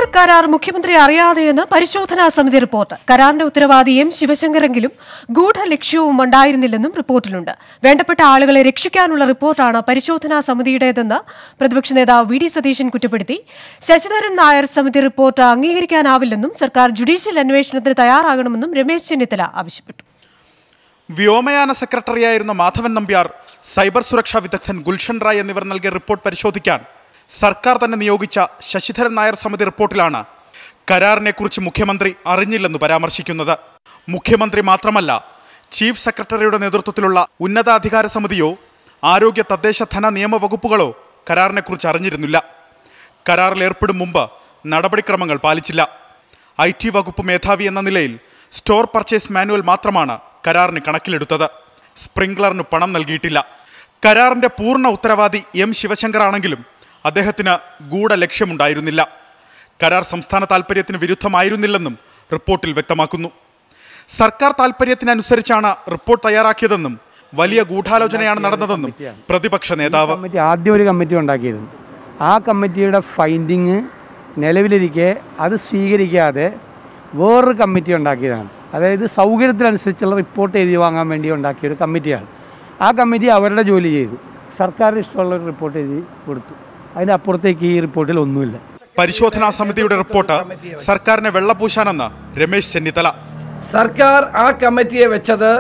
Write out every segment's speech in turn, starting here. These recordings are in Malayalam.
സർക്കാർ കരാർ മുഖ്യമന്ത്രി അറിയാതെയെന്ന് പരിശോധനാ സമിതി റിപ്പോർട്ട് കരാറിന്റെ ഉത്തരവാദി എം ശിവശങ്കറെങ്കിലും ഗൂഢലക്ഷ്യവും ഉണ്ടായിരുന്നില്ലെന്നും റിപ്പോർട്ടിലുണ്ട് വേണ്ടപ്പെട്ട ആളുകളെ രക്ഷിക്കാനുള്ള റിപ്പോർട്ടാണ് പരിശോധനാ സമിതിയുടേതെന്ന് പ്രതിപക്ഷ നേതാവ് വി ഡി സതീശൻ കുറ്റപ്പെടുത്തി ശശിധരൻ നായർ സമിതി റിപ്പോർട്ട് അംഗീകരിക്കാനാവില്ലെന്നും സർക്കാർ ജുഡീഷ്യൽ അന്വേഷണത്തിന് തയ്യാറാകണമെന്നും രമേശ് ചെന്നിത്തല ആവശ്യപ്പെട്ടു വ്യോമയാന സെക്രട്ടറിയായിരുന്ന മാധവൻ നമ്പ്യാർ സൈബർ സുരക്ഷാ വിദഗ്ധൻ ഗുൽഷൻ റായ് എന്നിവർ നൽകിയ റിപ്പോർട്ട് പരിശോധിക്കാൻ സർക്കാർ തന്നെ നിയോഗിച്ച ശശിധരൻ നായർ സമിതി റിപ്പോർട്ടിലാണ് കരാറിനെക്കുറിച്ച് മുഖ്യമന്ത്രി അറിഞ്ഞില്ലെന്ന് പരാമർശിക്കുന്നത് മുഖ്യമന്ത്രി മാത്രമല്ല ചീഫ് സെക്രട്ടറിയുടെ നേതൃത്വത്തിലുള്ള ഉന്നതാധികാര സമിതിയോ ആരോഗ്യ തദ്ദേശ ധന നിയമ വകുപ്പുകളോ കരാറിനെക്കുറിച്ച് അറിഞ്ഞിരുന്നില്ല കരാറിൽ ഏർപ്പെടും മുമ്പ് നടപടിക്രമങ്ങൾ പാലിച്ചില്ല ഐ ടി വകുപ്പ് മേധാവി എന്ന നിലയിൽ സ്റ്റോർ പർച്ചേസ് മാനുവൽ മാത്രമാണ് കരാറിന് കണക്കിലെടുത്തത് സ്പ്രിംഗ്ലറിന് പണം നൽകിയിട്ടില്ല കരാറിന്റെ പൂർണ്ണ ഉത്തരവാദി എം ശിവശങ്കർ ആണെങ്കിലും അദ്ദേഹത്തിന് ഗൂഢ ലക്ഷ്യമുണ്ടായിരുന്നില്ല കരാർ സംസ്ഥാന താൽപ്പര്യത്തിന് വിരുദ്ധമായിരുന്നില്ലെന്നും റിപ്പോർട്ടിൽ വ്യക്തമാക്കുന്നു സർക്കാർ താൽപ്പര്യത്തിനനുസരിച്ചാണ് റിപ്പോർട്ട് തയ്യാറാക്കിയതെന്നും വലിയ ഗൂഢാലോചനയാണ് നടന്നതെന്നും പ്രതിപക്ഷ നേതാവ് കമ്മിറ്റി ആദ്യം ഒരു കമ്മിറ്റി ഉണ്ടാക്കിയിരുന്നു ആ കമ്മിറ്റിയുടെ ഫൈൻഡിങ് നിലവിലിരിക്കെ അത് സ്വീകരിക്കാതെ വേറൊരു കമ്മിറ്റി ഉണ്ടാക്കിയതാണ് അതായത് സൗകര്യത്തിനനുസരിച്ചുള്ള റിപ്പോർട്ട് എഴുതി വാങ്ങാൻ വേണ്ടി ഉണ്ടാക്കിയ ഒരു കമ്മിറ്റിയാണ് ആ കമ്മിറ്റി അവരുടെ ജോലി ചെയ്തു സർക്കാരിന് ഇഷ്ടമുള്ള ഒരു റിപ്പോർട്ട് എഴുതി കൊടുത്തു അതിനപ്പുറത്തേക്ക് ഈ റിപ്പോർട്ടിൽ ഒന്നുമില്ല പരിശോധനാ സമിതിയുടെ റിപ്പോർട്ട് സർക്കാരിനെ വെള്ളപൂശാനെന്ന് രമേശ് ചെന്നിത്തല സർക്കാർ ആ കമ്മിറ്റിയെ വെച്ചത്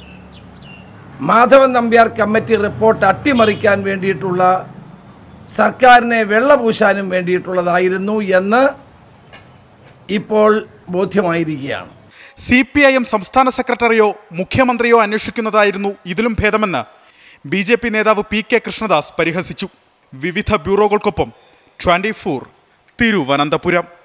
മാധവൻ നമ്പ്യാർ കമ്മിറ്റി റിപ്പോർട്ട് അട്ടിമറിക്കാൻ വേണ്ടിയിട്ടുള്ള സർക്കാരിനെ വെള്ളപൂശാനും വേണ്ടിയിട്ടുള്ളതായിരുന്നു എന്ന് ഇപ്പോൾ ബോധ്യമായിരിക്കുകയാണ് സി പി ഐ എം സംസ്ഥാന സെക്രട്ടറിയോ മുഖ്യമന്ത്രിയോ അന്വേഷിക്കുന്നതായിരുന്നു ഇതിലും ഭേദമെന്ന് ബി ജെ പി നേതാവ് പി കെ കൃഷ്ണദാസ് പരിഹസിച്ചു വിവിധ ബ്യൂറോകൾക്കൊപ്പം ട്വന്റി ഫോർ തിരുവനന്തപുരം